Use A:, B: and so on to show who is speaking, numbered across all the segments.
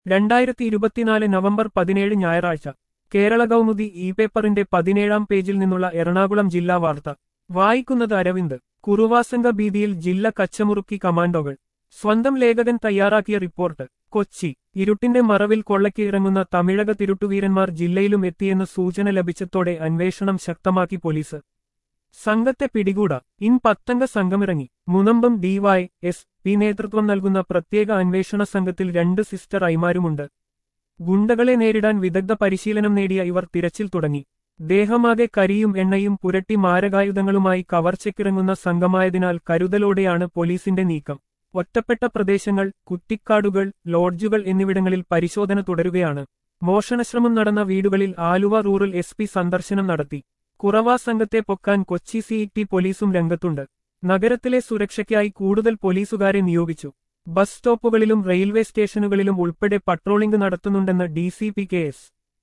A: രണ്ടായിരത്തി ഇരുപത്തിനാല് നവംബർ പതിനേഴ് ഞായറാഴ്ച കേരള കൗമുദി ഇ പേപ്പറിന്റെ പതിനേഴാം പേജിൽ നിന്നുള്ള എറണാകുളം ജില്ലാ വാർത്ത വായിക്കുന്നത് അരവിന്ദ് കുറുവാസംഗ ഭീതിയിൽ ജില്ല കച്ചമുറുക്കി കമാൻഡോകൾ സ്വന്തം ലേഖകൻ തയ്യാറാക്കിയ റിപ്പോർട്ട് കൊച്ചി ഇരുട്ടിന്റെ മറവിൽ കൊള്ളയ്ക്ക് ഇറങ്ങുന്ന തമിഴക തിരുട്ടുവീരന്മാർ ജില്ലയിലും എത്തിയെന്ന് സൂചന ലഭിച്ചതോടെ അന്വേഷണം ശക്തമാക്കി പോലീസ് സംഘത്തെ പിടികൂട ഇൻ പത്തംഗ സംഘമിറങ്ങി മുനമ്പം ഡിവൈ എസ് പി നേതൃത്വം നൽകുന്ന പ്രത്യേക അന്വേഷണ സംഘത്തിൽ രണ്ട് സിസ്റ്റർ ഐമാരുമുണ്ട് ഗുണ്ടകളെ നേരിടാൻ വിദഗ്ധ പരിശീലനം നേടിയ ഇവർ തിരച്ചിൽ തുടങ്ങി ദേഹമാകെ കരിയും എണ്ണയും പുരട്ടി മാരകായുധങ്ങളുമായി കവർച്ചയ്ക്കിറങ്ങുന്ന സംഘമായതിനാൽ കരുതലോടെയാണ് പോലീസിന്റെ നീക്കം ഒറ്റപ്പെട്ട പ്രദേശങ്ങൾ കുറ്റിക്കാടുകൾ ലോഡ്ജുകൾ എന്നിവിടങ്ങളിൽ പരിശോധന തുടരുകയാണ് മോഷണശ്രമം നടന്ന വീടുകളിൽ ആലുവ റൂറൽ എസ് പി സന്ദർശനം നടത്തി കുറവാ സംഘത്തെ പൊക്കാൻ കൊച്ചി സിഇടി പോലീസും രംഗത്തുണ്ട് നഗരത്തിലെ സുരക്ഷയ്ക്കായി കൂടുതൽ പോലീസുകാരെ നിയോഗിച്ചു ബസ് സ്റ്റോപ്പുകളിലും റെയിൽവേ സ്റ്റേഷനുകളിലും ഉൾപ്പെടെ പട്രോളിംഗ് നടത്തുന്നുണ്ടെന്ന് D C P K S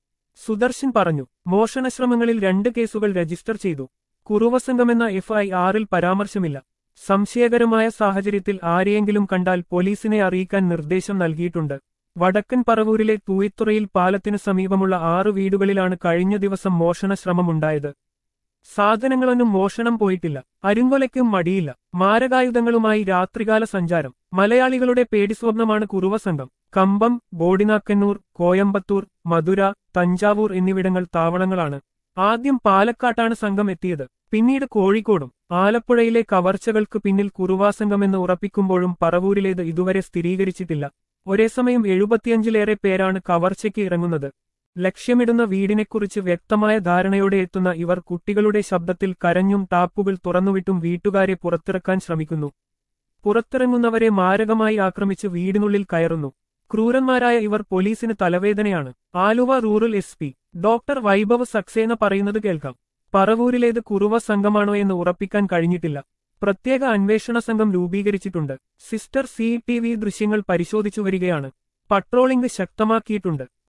A: Sudarshan പറഞ്ഞു മോഷണശ്രമങ്ങളിൽ രണ്ട് കേസുകൾ രജിസ്റ്റർ ചെയ്തു കുറുവസംഘമെന്ന എഫ് ഐ ആറിൽ പരാമർശമില്ല സംശയകരമായ സാഹചര്യത്തിൽ ആരെയെങ്കിലും കണ്ടാൽ പോലീസിനെ അറിയിക്കാൻ നിർദ്ദേശം നൽകിയിട്ടുണ്ട് വടക്കൻ പറവൂരിലെ തൂയിത്തുറയിൽ പാലത്തിനു സമീപമുള്ള ആറു വീടുകളിലാണ് കഴിഞ്ഞ ദിവസം മോഷണശ്രമമുണ്ടായത് സാധനങ്ങളൊന്നും മോഷണം പോയിട്ടില്ല അരുങ്കൊലയ്ക്കും മടിയില്ല മാരകായുധങ്ങളുമായി രാത്രികാല സഞ്ചാരം മലയാളികളുടെ പേടിസ്വപ്നമാണ് കുറുവ സംഘം കമ്പം ബോഡിനാക്കന്നൂർ കോയമ്പത്തൂർ മധുര തഞ്ചാവൂർ എന്നിവിടങ്ങൾ താവളങ്ങളാണ് ആദ്യം പാലക്കാട്ടാണ് സംഘം എത്തിയത് പിന്നീട് കോഴിക്കോടും ആലപ്പുഴയിലെ കവർച്ചകൾക്ക് പിന്നിൽ കുറുവാസംഘമെന്ന് ഉറപ്പിക്കുമ്പോഴും പറവൂരിലേത് ഇതുവരെ സ്ഥിരീകരിച്ചിട്ടില്ല ഒരേസമയം എഴുപത്തിയഞ്ചിലേറെ പേരാണ് കവർച്ചയ്ക്ക് ഇറങ്ങുന്നത് ലക്ഷ്യമിടുന്ന വീടിനെക്കുറിച്ച് വ്യക്തമായ ധാരണയോടെ എത്തുന്ന ഇവർ കുട്ടികളുടെ ശബ്ദത്തിൽ കരഞ്ഞും ടാപ്പുകൾ തുറന്നുവിട്ടും വീട്ടുകാരെ പുറത്തിറക്കാൻ ശ്രമിക്കുന്നു പുറത്തിറങ്ങുന്നവരെ മാരകമായി ആക്രമിച്ച് വീടിനുള്ളിൽ കയറുന്നു ക്രൂരന്മാരായ ഇവർ പോലീസിന് തലവേദനയാണ് Aluva rural S P doctor Vaibhav Saxena പറയുന്നത് കേൾക്കാം പറവൂരിലേത് കുറുവ സംഘമാണോ എന്ന് ഉറപ്പിക്കാൻ കഴിഞ്ഞിട്ടില്ല പ്രത്യേക അന്വേഷണ സംഘം രൂപീകരിച്ചിട്ടുണ്ട് സിസ്റ്റർ സി ടി വി ദൃശ്യങ്ങൾ പരിശോധിച്ചു വരികയാണ് പട്രോളിംഗ് ശക്തമാക്കിയിട്ടുണ്ട്